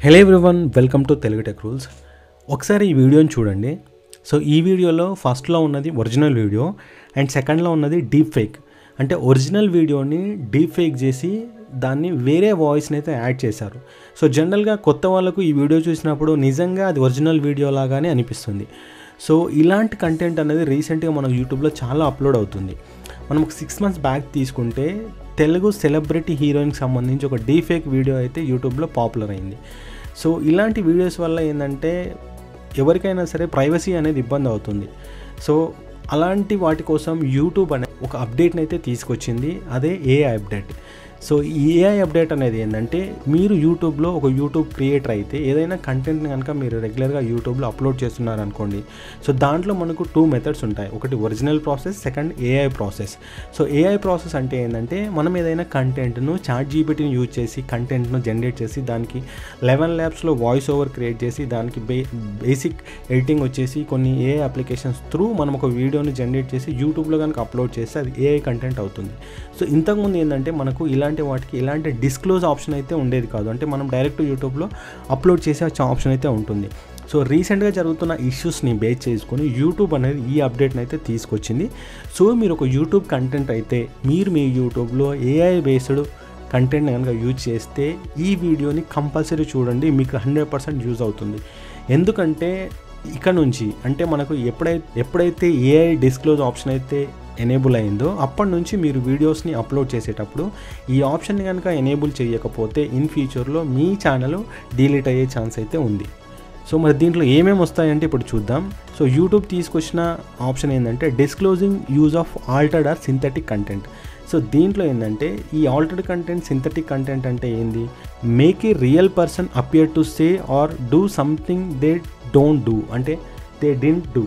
hello everyone welcome to Telugu tech rules ఒకసారి ఈ వీడియోని చూడండి సో ఈ వీడియోలో ఫస్ట్లో ఉన్నది ఒరిజినల్ వీడియో అండ్ సెకండ్లో ఉన్నది డీప్ ఫేక్ అంటే ఒరిజినల్ వీడియోని డీప్ ఫేక్ చేసి దాన్ని వేరే వాయిస్ని అయితే యాడ్ చేశారు సో జనరల్గా కొత్త వాళ్ళకు ఈ వీడియో చూసినప్పుడు నిజంగా అది ఒరిజినల్ వీడియో లాగానే అనిపిస్తుంది సో ఇలాంటి కంటెంట్ అనేది రీసెంట్గా మన యూట్యూబ్లో చాలా అప్లోడ్ అవుతుంది మనం ఒక సిక్స్ మంత్స్ బ్యాక్ తీసుకుంటే తెలుగు సెలబ్రిటీ హీరోయిన్కి సంబంధించి ఒక డీఫేక్ వీడియో అయితే యూట్యూబ్లో పాపులర్ అయింది సో ఇలాంటి వీడియోస్ వల్ల ఏంటంటే ఎవరికైనా సరే ప్రైవసీ అనేది ఇబ్బంది అవుతుంది సో అలాంటి వాటి కోసం యూట్యూబ్ అనే ఒక అప్డేట్ని అయితే తీసుకొచ్చింది అదే ఏఐ అప్డేట్ సో ఈ ఏఐ అప్డేట్ అనేది ఏంటంటే మీరు యూట్యూబ్లో ఒక యూట్యూబ్ క్రియేటర్ అయితే ఏదైనా కంటెంట్ని కనుక మీరు రెగ్యులర్గా యూట్యూబ్లో అప్లోడ్ చేస్తున్నారు అనుకోండి సో దాంట్లో మనకు టూ మెథడ్స్ ఉంటాయి ఒకటి original process second AI process so AI process అంటే ఏంటంటే మనం ఏదైనా కంటెంట్ను చాట్ జీపీటీని యూజ్ చేసి కంటెంట్ను జనరేట్ చేసి దానికి లెవెన్ ల్యాబ్స్లో వాయిస్ ఓవర్ క్రియేట్ చేసి దానికి బే బేసిక్ ఎడిటింగ్ వచ్చేసి కొన్ని ఏఐ అప్లికేషన్స్ త్రూ మనం ఒక వీడియోని జనరేట్ చేసి యూట్యూబ్లో కనుక అప్లోడ్ చేస్తే అది ఏఐ కంటెంట్ అవుతుంది సో ఇంతకుముందు ఏంటంటే మనకు ఇలాంటి వాటికి ఇలాంటి డిస్క్లోజ్ ఆప్షన్ అయితే ఉండేది కాదు అంటే మనం డైరెక్ట్ యూట్యూబ్లో అప్లోడ్ చేసే ఆప్షన్ అయితే ఉంటుంది సో రీసెంట్గా జరుగుతున్న ఇష్యూస్ని బేస్ చేసుకొని యూట్యూబ్ అనేది ఈ అప్డేట్ని అయితే తీసుకొచ్చింది సో మీరు ఒక యూట్యూబ్ కంటెంట్ అయితే మీరు మీ యూట్యూబ్లో ఏఐ బేస్డ్ కంటెంట్ కనుక యూజ్ చేస్తే ఈ వీడియోని కంపల్సరీ చూడండి మీకు హండ్రెడ్ పర్సెంట్ యూజ్ అవుతుంది ఎందుకంటే ఇక్కడ నుంచి అంటే మనకు ఎప్పుడైతే ఎప్పుడైతే ఏఐ డిస్క్లోజ్ ఆప్షన్ అయితే ఎనేబుల్ అయిందో అప్పటి నుంచి మీరు వీడియోస్ని అప్లోడ్ చేసేటప్పుడు ఈ ఆప్షన్ని కనుక ఎనేబుల్ చేయకపోతే ఇన్ ఫ్యూచర్లో మీ ఛానల్ డిలీట్ అయ్యే ఛాన్స్ అయితే ఉంది సో మరి దీంట్లో ఏమేమి వస్తాయంటే ఇప్పుడు చూద్దాం సో యూట్యూబ్ తీసుకొచ్చిన ఆప్షన్ ఏంటంటే disclosing use of altered or synthetic content so దీంట్లో ఏంటంటే ఈ ఆల్టర్డ్ కంటెంట్ సింథటిక్ కంటెంట్ అంటే ఏంది make a real person appear to say or do something they don't do అంటే దే డింట్ డూ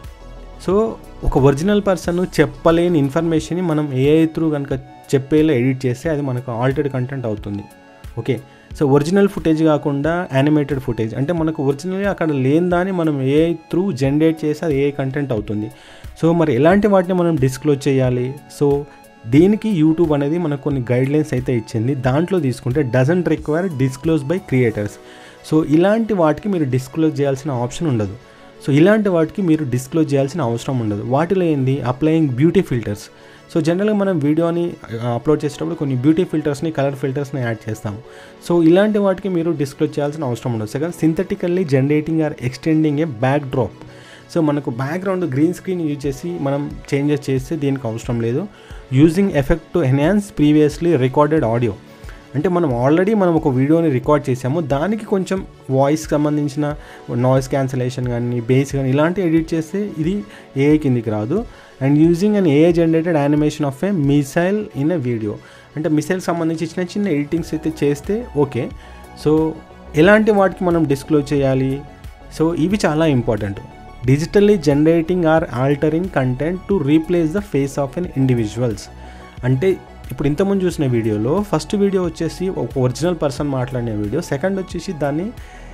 సో ఒక original person చెప్పలేని ఇన్ఫర్మేషన్ని మనం ఏఐ త్రూ కనుక చెప్పేలా ఎడిట్ చేస్తే అది మనకు ఆల్టర్డ్ కంటెంట్ అవుతుంది ఓకే సో ఒరిజినల్ ఫుటేజ్ కాకుండా యానిమేటెడ్ ఫుటేజ్ అంటే మనకు ఒరిజినల్గా అక్కడ లేని దాన్ని మనం ఏఐ త్రూ జనరేట్ చేసి అది ఏ కంటెంట్ అవుతుంది సో మరి ఎలాంటి వాటిని మనం డిస్క్లోజ్ చేయాలి సో దీనికి యూట్యూబ్ అనేది మనకు కొన్ని గైడ్లైన్స్ అయితే ఇచ్చింది దాంట్లో తీసుకుంటే doesn't require disclose by creators so ఇలాంటి వాటికి మీరు డిస్క్లోజ్ చేయాల్సిన ఆప్షన్ ఉండదు సో ఇలాంటి వాటికి మీరు డిస్క్లోజ్ చేయాల్సిన అవసరం ఉండదు వాటిలో ఏంది అప్లయింగ్ బ్యూటీ ఫిల్టర్స్ సో జనరల్గా మనం వీడియోని అప్లోడ్ చేసేటప్పుడు కొన్ని బ్యూటీ ఫిల్టర్స్ని కలర్ ఫిల్టర్స్ని యాడ్ చేస్తాం సో ఇలాంటి వాటికి మీరు డిస్క్లోజ్ చేయాల్సిన అవసరం ఉండదు second synthetically generating or extending a backdrop so మనకు బ్యాక్గ్రౌండ్ గ్రీన్ స్క్రీన్ యూజ్ చేసి మనం చేంజెస్ చేస్తే దీనికి అవసరం లేదు using effect to enhance previously recorded audio అంటే మనం ఆల్రెడీ మనం ఒక వీడియోని రికార్డ్ చేసాము దానికి కొంచెం వాయిస్కి సంబంధించిన నాయిస్ క్యాన్సలేషన్ కానీ బేస్ కానీ ఇలాంటి ఎడిట్ చేస్తే ఇది ఏఐ కిందికి రాదు and using an AI generated animation of a missile in a video అంటే మిసైల్కి సంబంధించి చిన్న చిన్న ఎడిటింగ్స్ అయితే చేస్తే ఓకే సో ఎలాంటి వాటికి మనం డిస్క్లోజ్ చేయాలి సో ఇవి చాలా important digitally generating or altering content to replace the face of an individuals అంటే ఇప్పుడు ఇంతకుముందు చూసిన వీడియోలో ఫస్ట్ వీడియో వచ్చేసి ఒక ఒరిజినల్ పర్సన్ మాట్లాడిన వీడియో సెకండ్ వచ్చేసి దాన్ని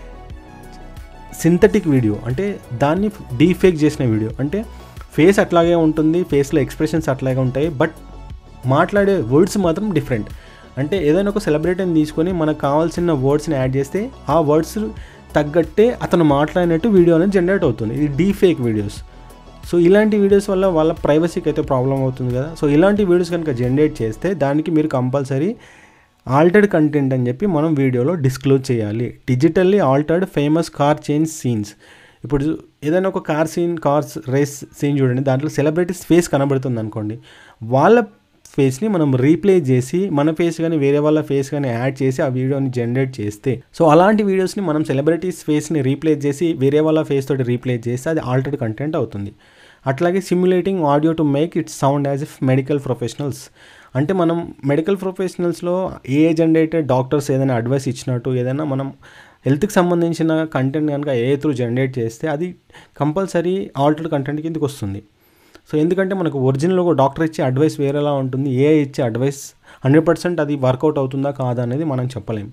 సింథటిక్ వీడియో అంటే దాన్ని డీఫేక్ చేసిన వీడియో అంటే ఫేస్ అట్లాగే ఉంటుంది ఫేస్లో ఎక్స్ప్రెషన్స్ అట్లాగే ఉంటాయి బట్ మాట్లాడే వర్డ్స్ మాత్రం డిఫరెంట్ అంటే ఏదైనా ఒక సెలబ్రిటీని తీసుకొని మనకు కావాల్సిన వర్డ్స్ని యాడ్ చేస్తే ఆ వర్డ్స్ తగ్గట్టే అతను మాట్లాడినట్టు వీడియో అనేది జనరేట్ అవుతుంది ఇది డీఫేక్ వీడియోస్ సో ఇలాంటి వీడియోస్ వల్ల వాళ్ళ ప్రైవసీకి అయితే ప్రాబ్లం అవుతుంది కదా సో ఇలాంటి వీడియోస్ కనుక జనరేట్ చేస్తే దానికి మీరు కంపల్సరీ ఆల్టర్డ్ కంటెంట్ అని చెప్పి మనం వీడియోలో డిస్క్లోజ్ చేయాలి digitally altered famous car change scenes ఇప్పుడు ఏదైనా ఒక car scene cars race scene చూడండి దాంట్లో సెలబ్రిటీస్ ఫేస్ కనబడుతుంది అనుకోండి వాళ్ళ ఫేస్ని మనం రీప్లే చేసి మన ఫేస్ కానీ వేరే వాళ్ళ ఫేస్ కానీ యాడ్ చేసి ఆ వీడియోని జనరేట్ చేస్తే సో అలాంటి వీడియోస్ని మనం సెలబ్రిటీస్ ఫేస్ని రీప్లేస్ చేసి వేరే వాళ్ళ ఫేస్ తోటి రీప్లేస్ చేస్తే అది ఆల్టర్డ్ కంటెంట్ అవుతుంది అట్లాగే simulating audio to make it sound as if medical professionals అంటే మనం మెడికల్ ప్రొఫెషనల్స్లో ఏ జనరేటెడ్ డాక్టర్స్ ఏదైనా అడ్వైస్ ఇచ్చినట్టు ఏదైనా మనం హెల్త్కి సంబంధించిన కంటెంట్ కనుక ఏ త్రూ జనరేట్ చేస్తే అది కంపల్సరీ ఆల్టర్డ్ కంటెంట్ కిందకి వస్తుంది సో ఎందుకంటే మనకు ఒరిజినల్ ఒక డాక్టర్ ఇచ్చే అడ్వైస్ వేరేలా ఉంటుంది ఏ ఇచ్చే అడ్వైస్ హండ్రెడ్ పర్సెంట్ అది వర్కౌట్ అవుతుందా కాదా అనేది మనం చెప్పలేం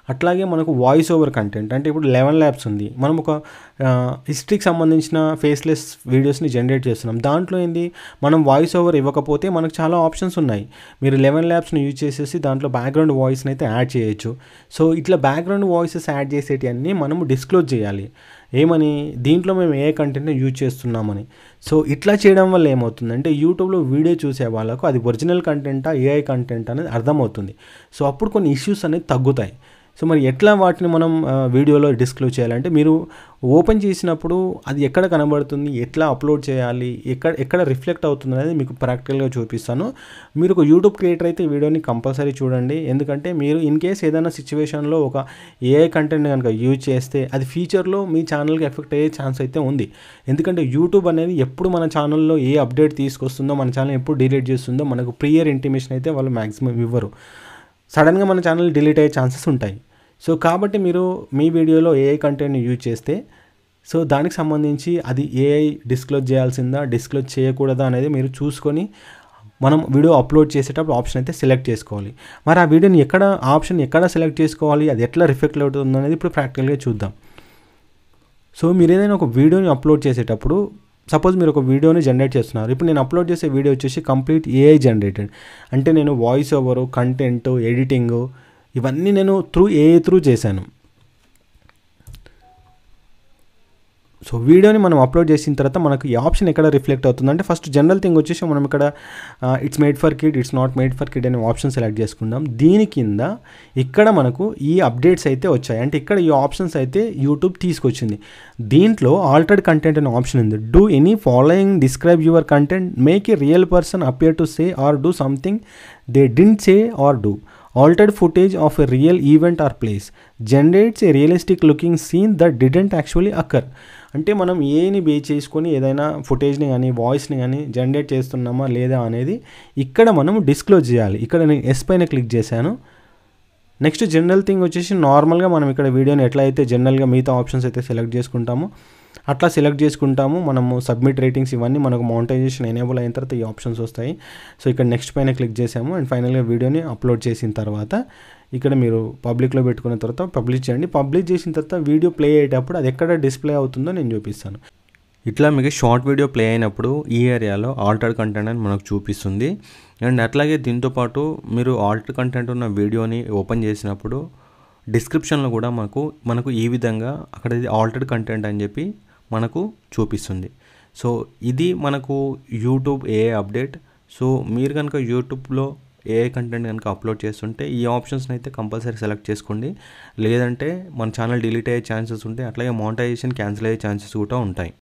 అట్లాగే మనకు వాయిస్ ఓవర్ కంటెంట్ అంటే ఇప్పుడు లెవెన్ ల్యాబ్స్ ఉంది మనం ఒక హిస్టరీకి సంబంధించిన ఫేస్లెస్ వీడియోస్ని జనరేట్ చేస్తున్నాం దాంట్లో ఏంది మనం వాయిస్ ఓవర్ ఇవ్వకపోతే మనకు చాలా ఆప్షన్స్ ఉన్నాయి మీరు లెవెన్ ల్యాబ్స్ని యూజ్ చేసేసి దాంట్లో బ్యాక్గ్రౌండ్ వాయిస్ని అయితే యాడ్ చేయొచ్చు సో ఇట్లా బ్యాక్గ్రౌండ్ వాయిసెస్ యాడ్ చేసేటివన్నీ మనము డిస్క్లోజ్ చేయాలి ఏమని దీంట్లో మేము ఏ కంటెంట్ యూజ్ చేస్తున్నామని సో ఇట్లా చేయడం వల్ల ఏమవుతుందంటే యూట్యూబ్లో వీడియో చూసే వాళ్ళకు అది ఒరిజినల్ కంటెంటా ఏఐ కంటెంట్ అనేది అర్థమవుతుంది సో అప్పుడు కొన్ని ఇష్యూస్ అనేది తగ్గుతాయి సో మరి ఎట్లా వాటిని మనం ఆ, వీడియోలో డిస్క్లోజ్ చేయాలంటే మీరు ఓపెన్ చేసినప్పుడు అది ఎక్కడ కనబడుతుంది ఎట్లా అప్లోడ్ చేయాలి ఎక్కడ ఎక్కడ రిఫ్లెక్ట్ అవుతుంది అనేది మీకు ప్రాక్టికల్గా చూపిస్తాను మీరు ఒక యూట్యూబ్ క్రియేటర్ అయితే ఈ వీడియోని కంపల్సరీ చూడండి ఎందుకంటే మీరు ఇన్ కేస్ ఏదైనా సిచ్యువేషన్లో ఒక ఏఐ కంటెంట్ కనుక యూజ్ చేస్తే అది ఫ్యూచర్లో మీ ఛానల్కి ఎఫెక్ట్ అయ్యే ఛాన్స్ అయితే ఉంది ఎందుకంటే యూట్యూబ్ అనేది ఎప్పుడు మన ఛానల్లో ఏ అప్డేట్ తీసుకొస్తుందో మన ఛానల్ ఎప్పుడు డిలీట్ చేస్తుందో మనకు ప్రియర్ ఇంటిమేషన్ అయితే వాళ్ళు మ్యాక్సిమం ఇవ్వరు సడన్గా మన ఛానల్ డిలీట్ అయ్యే ఛాన్సెస్ ఉంటాయి సో కాబట్టి మీరు మీ వీడియోలో ఏఐ కంటెంట్ని యూజ్ చేస్తే సో దానికి సంబంధించి అది ఏఐ డిస్క్లోజ్ చేయాల్సిందా డిస్క్లోజ్ చేయకూడదా అనేది మీరు చూసుకొని మనం వీడియో అప్లోడ్ చేసేటప్పుడు ఆప్షన్ అయితే సెలెక్ట్ చేసుకోవాలి మరి ఆ వీడియోని ఎక్కడ ఆప్షన్ ఎక్కడ సెలెక్ట్ చేసుకోవాలి అది ఎట్లా రిఫ్లెక్ట్ అవుతుంది అనేది ఇప్పుడు ప్రాక్టికల్గా చూద్దాం సో మీరు ఏదైనా ఒక వీడియోని అప్లోడ్ చేసేటప్పుడు సపోజ్ మీరు ఒక వీడియోని జనరేట్ చేస్తున్నారు ఇప్పుడు నేను అప్లోడ్ చేసే వీడియో వచ్చేసి కంప్లీట్ ఏఐ జనరేటెడ్ అంటే నేను వాయిస్ ఓవరు కంటెంట్ ఎడిటింగ్ ఇవన్నీ నేను త్రూ ఏఐ త్రూ చేశాను సో వీడియోని మనం అప్లోడ్ చేసిన తర్వాత మనకు ఈ ఆప్షన్ ఎక్కడ రిఫ్లెక్ట్ అవుతుంది అంటే ఫస్ట్ జనరల్ థింగ్ వచ్చేసి మనం ఇక్కడ it's made for kid it's not made for kid అనే ఆప్షన్ సెలెక్ట్ చేసుకుందాం దీని కింద ఇక్కడ మనకు ఈ అప్డేట్స్ అయితే వచ్చాయి అంటే ఇక్కడ ఈ ఆప్షన్స్ అయితే యూట్యూబ్ తీసుకొచ్చింది దీంట్లో ఆల్టర్డ్ కంటెంట్ అనే ఆప్షన్ ఉంది do any following describe your content make a real person appear to say or do something they didn't say or do altered footage of a real event or place generates a realistic looking scene that didn't actually occur అంటే మనం ఏని బే చేసుకొని ఏదైనా ఫుటేజ్ని కానీ వాయిస్ని కానీ generate చేస్తున్నామా లేదా అనేది ఇక్కడ మనం డిస్క్లోజ్ చేయాలి ఇక్కడ నేను ఎస్ పైన క్లిక్ చేశాను నెక్స్ట్ జనరల్ థింగ్ వచ్చేసి నార్మల్గా మనం ఇక్కడ వీడియోని ఎట్లా అయితే జనరల్గా మిగతా ఆప్షన్స్ అయితే సెలెక్ట్ చేసుకుంటామో అట్లా సెలెక్ట్ చేసుకుంటాము మనము సబ్మిట్ రేటింగ్స్ ఇవన్నీ మనకు మౌంటైజేషన్ ఎనేబుల్ అయిన తర్వాత ఈ ఆప్షన్స్ వస్తాయి సో ఇక్కడ నెక్స్ట్ పైన క్లిక్ చేసాము అండ్ ఫైనల్గా వీడియోని అప్లోడ్ చేసిన తర్వాత ఇక్కడ మీరు పబ్లిక్లో పెట్టుకున్న తర్వాత పబ్లిష్ చేయండి పబ్లిష్ చేసిన తర్వాత వీడియో ప్లే అయ్యేటప్పుడు అది ఎక్కడ డిస్ప్లే అవుతుందో నేను చూపిస్తాను ఇట్లా మీకు షార్ట్ వీడియో ప్లే అయినప్పుడు ఈ ఏరియాలో ఆల్టర్డ్ కంటెంట్ అని మనకు చూపిస్తుంది అండ్ అట్లాగే దీంతోపాటు మీరు ఆల్టర్డ్ కంటెంట్ ఉన్న వీడియోని ఓపెన్ చేసినప్పుడు డిస్క్రిప్షన్లో కూడా మనకు మనకు ఈ విధంగా అక్కడ ఇది ఆల్టర్డ్ కంటెంట్ అని చెప్పి మనకు చూపిస్తుంది సో ఇది మనకు యూట్యూబ్ ఏ అప్డేట్ సో మీరు కనుక యూట్యూబ్లో ఏ కంటెంట్ కనుక అప్లోడ్ చేస్తుంటే ఈ ఆప్షన్స్ని అయితే కంపల్సరీ సెలెక్ట్ చేసుకోండి లేదంటే మన ఛానల్ డిలీట్ అయ్యే ఛాన్సెస్ ఉంటాయి అట్లాగే మోనిటైజేషన్ క్యాన్సిల్ అయ్యే ఛాన్సెస్ కూడా ఉంటాయి